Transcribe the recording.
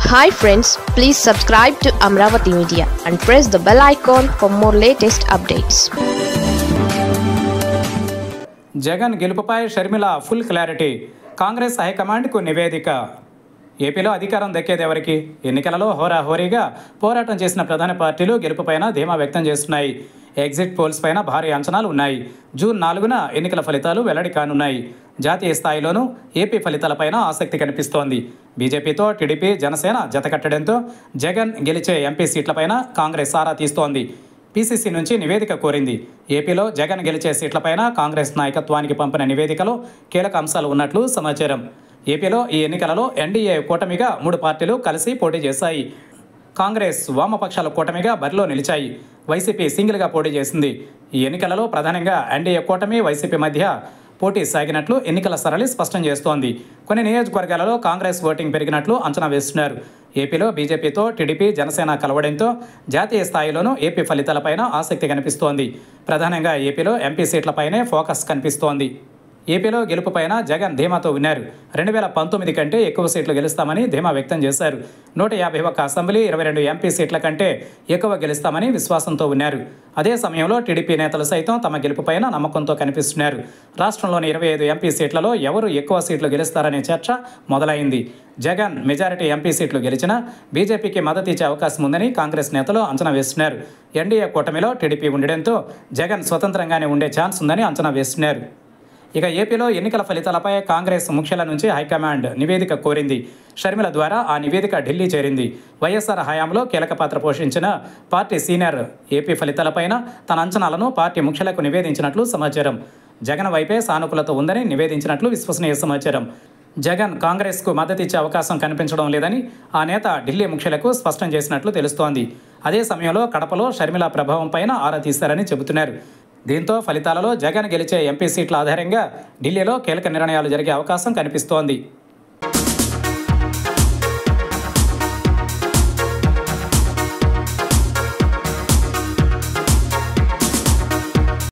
hi friends please subscribe to Amaravati media and press the bell icon for more latest updates Jagan గెలుపుపై Sharmila full clarity Congress హైకమాండ్కు నివేదిక ఏపీలో అధికారం దక్కేది ఎవరికి ఎన్నికలలో హోరాహోరీగా పోరాటం చేసిన ప్రధాన పార్టీలు గెలుపుపైన ధీమా వ్యక్తం చేస్తున్నాయి ఎగ్జిట్ పోల్స్ పైన భారీ అంచనాలు ఉన్నాయి జూన్ నాలుగున ఎన్నికల ఫలితాలు వెల్లడి కానున్నాయి జాతీయ స్థాయిలోనూ ఏపీ ఫలితాలపైన ఆసక్తి కనిపిస్తోంది బీజేపీతో టీడీపీ జనసేన జతకట్టడంతో జగన్ గెలిచే ఎంపీ సీట్లపైన కాంగ్రెస్ ఆరా తీస్తోంది పీసీసీ నుంచి నివేదిక కోరింది ఏపీలో జగన్ గెలిచే సీట్లపైన కాంగ్రెస్ నాయకత్వానికి పంపిన నివేదికలో కీలక అంశాలు ఉన్నట్లు సమాచారం ఏపీలో ఈ ఎన్నికలలో ఎన్డీఏ కూటమిగా మూడు పార్టీలు కలిసి పోటీ చేశాయి కాంగ్రెస్ వామపక్షాల కూటమిగా బరిలో నిలిచాయి వైసీపీ సింగిల్గా పోటీ చేసింది ఈ ఎన్నికలలో ప్రధానంగా ఎన్డీఏ కూటమి వైసీపీ మధ్య పోటీ సాగినట్లు ఎన్నికల సరళి స్పష్టం చేస్తోంది కొన్ని నియోజకవర్గాలలో కాంగ్రెస్ ఓటింగ్ పెరిగినట్లు అంచనా వేస్తున్నారు ఏపీలో బీజేపీతో టీడీపీ జనసేన కలవడంతో జాతీయ స్థాయిలోనూ ఏపీ ఫలితాలపైన ఆసక్తి కనిపిస్తోంది ప్రధానంగా ఏపీలో ఎంపీ సీట్లపైనే ఫోకస్ కనిపిస్తోంది ఏపీలో గెలుపుపైన జగన్ ధీమాతో ఉన్నారు రెండు వేల పంతొమ్మిది కంటే ఎక్కువ సీట్లు గెలుస్తామని ధీమా వ్యక్తం చేశారు నూట యాభై ఒక్క అసెంబ్లీ ఇరవై రెండు ఎంపీ సీట్ల కంటే ఎక్కువ గెలుస్తామని విశ్వాసంతో ఉన్నారు అదే సమయంలో టీడీపీ నేతలు సైతం తమ గెలుపుపైన నమ్మకంతో కనిపిస్తున్నారు రాష్ట్రంలోని ఇరవై ఐదు ఎంపీ సీట్లలో ఎవరు ఎక్కువ సీట్లు గెలుస్తారనే చర్చ మొదలైంది జగన్ మెజారిటీ ఎంపీ సీట్లు గెలిచినా బీజేపీకి మద్దతు ఇచ్చే అవకాశం ఉందని కాంగ్రెస్ నేతలు అంచనా వేస్తున్నారు ఎన్డీఏ కూటమిలో టీడీపీ ఉండడంతో జగన్ స్వతంత్రంగానే ఉండే ఛాన్స్ ఉందని అంచనా వేస్తున్నారు ఇక ఏపీలో ఎన్నికల ఫలితాలపై కాంగ్రెస్ ముఖ్యుల నుంచి హైకమాండ్ నివేదిక కోరింది షర్మిల ద్వారా ఆ నివేదిక ఢిల్లీ చేరింది వైఎస్ఆర్ హయాంలో కీలక పాత్ర పోషించిన పార్టీ సీనియర్ ఏపీ ఫలితాలపైన తన అంచనాలను పార్టీ ముఖ్యులకు నివేదించినట్లు సమాచారం జగన్ వైపే సానుకూలత ఉందని నివేదించినట్లు విశ్వసనీయ సమాచారం జగన్ కాంగ్రెస్కు మద్దతు ఇచ్చే అవకాశం కనిపించడం లేదని ఆ నేత ఢిల్లీ ముఖ్యులకు స్పష్టం చేసినట్లు తెలుస్తోంది అదే సమయంలో కడపలో షర్మిల ప్రభావం పైన ఆరా తీశారని చెబుతున్నారు దీంతో ఫలితాలలో జగన్ గెలిచే ఎంపీ సీట్ల ఆధారంగా ఢిల్లీలో కీలక నిర్ణయాలు జరిగే అవకాశం కనిపిస్తోంది